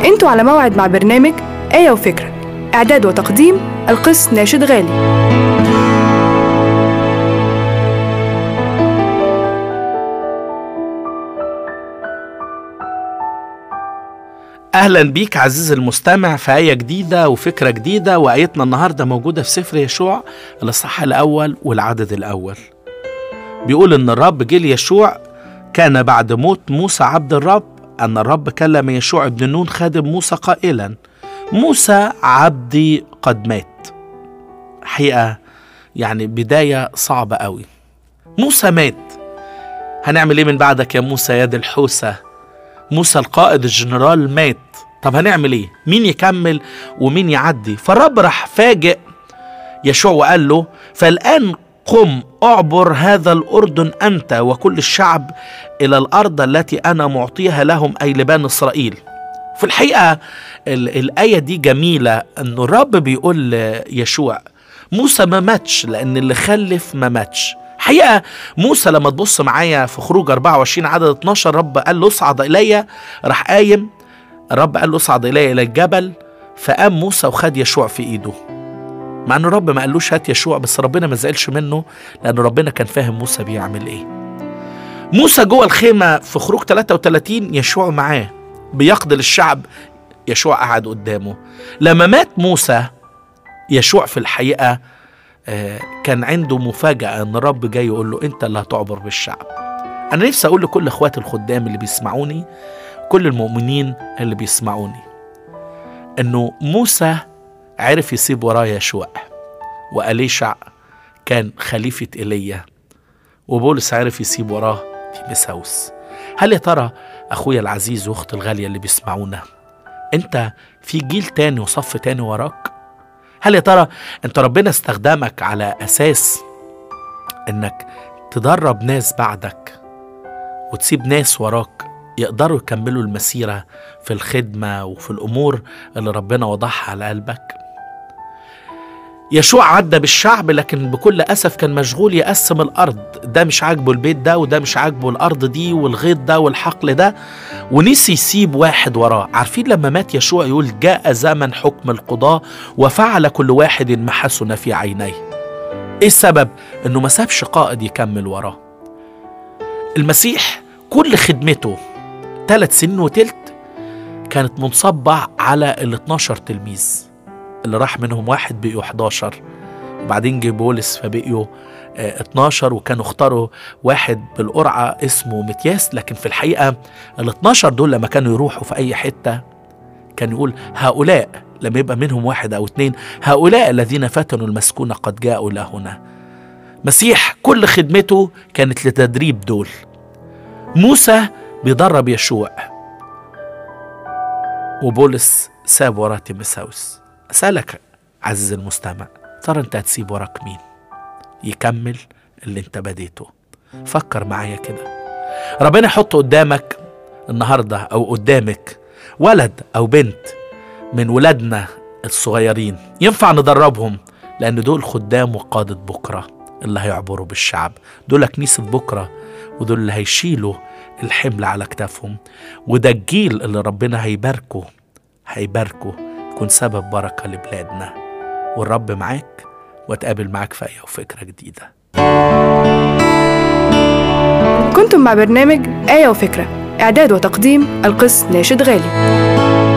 انتوا على موعد مع برنامج آية وفكرة إعداد وتقديم القس ناشد غالي اهلا بيك عزيزي المستمع في ايه جديده وفكره جديده وايتنا النهارده موجوده في سفر يشوع الاصحاح الاول والعدد الاول بيقول ان الرب جه ليشوع كان بعد موت موسى عبد الرب ان الرب كلم يشوع ابن نون خادم موسى قائلا موسى عبدي قد مات حقيقه يعني بدايه صعبه قوي موسى مات هنعمل ايه من بعدك يا موسى يا دي الحوسه موسى القائد الجنرال مات طب هنعمل ايه مين يكمل ومين يعدي فالرب راح فاجئ يشوع وقال له فالآن قم اعبر هذا الأردن أنت وكل الشعب إلى الأرض التي أنا معطيها لهم أي لبان إسرائيل في الحقيقة ال- الآية دي جميلة أن الرب بيقول يشوع موسى ما ماتش لأن اللي خلف ما ماتش حقيقة موسى لما تبص معايا في خروج 24 عدد 12 رب قال له اصعد إلي راح قايم الرب قال له اصعد إلي إلى الجبل فقام موسى وخد يشوع في إيده مع ان الرب ما قالوش هات يشوع بس ربنا ما زعلش منه لان ربنا كان فاهم موسى بيعمل ايه موسى جوه الخيمه في خروج 33 يشوع معاه بيقضي للشعب يشوع قعد قدامه لما مات موسى يشوع في الحقيقه آه، كان عنده مفاجاه ان الرب جاي يقول له انت اللي هتعبر بالشعب انا نفسي اقول لكل اخواتي الخدام اللي بيسمعوني كل المؤمنين اللي بيسمعوني انه موسى عرف يسيب وراه يشوع وأليشع كان خليفة إيليا وبولس عرف يسيب وراه تيمساوس هل يا ترى أخويا العزيز وأختي الغالية اللي بيسمعونا أنت في جيل تاني وصف تاني وراك هل يا ترى أنت ربنا استخدمك على أساس إنك تدرب ناس بعدك وتسيب ناس وراك يقدروا يكملوا المسيرة في الخدمة وفي الأمور اللي ربنا وضعها على قلبك يشوع عدى بالشعب لكن بكل أسف كان مشغول يقسم الأرض ده مش عاجبه البيت ده وده مش عاجبه الأرض دي والغيط ده والحقل ده ونسي يسيب واحد وراه عارفين لما مات يشوع يقول جاء زمن حكم القضاة وفعل كل واحد ما حسن في عينيه ايه السبب انه ما سابش قائد يكمل وراه المسيح كل خدمته ثلاث سنين وتلت كانت منصبة على ال 12 تلميذ اللي راح منهم واحد بقيوا 11 وبعدين جه بولس فبقيوا آه، 12 وكانوا اختاروا واحد بالقرعة اسمه متياس لكن في الحقيقة ال 12 دول لما كانوا يروحوا في أي حتة كان يقول هؤلاء لما يبقى منهم واحد أو اتنين هؤلاء الذين فتنوا المسكونة قد جاءوا إلى هنا مسيح كل خدمته كانت لتدريب دول موسى بيدرب يشوع وبولس ساب وراه تيمساوس أسألك عزيز المستمع ترى أنت هتسيب وراك مين يكمل اللي أنت بديته فكر معايا كده ربنا يحط قدامك النهاردة أو قدامك ولد أو بنت من ولادنا الصغيرين ينفع ندربهم لأن دول خدام وقادة بكرة اللي هيعبروا بالشعب دول كنيسة بكرة ودول اللي هيشيلوا الحمل على كتافهم وده الجيل اللي ربنا هيباركه هيباركه يكون سبب بركة لبلادنا والرب معاك واتقابل معاك في أي فكرة جديدة كنتم مع برنامج آية وفكرة إعداد وتقديم القس ناشد غالي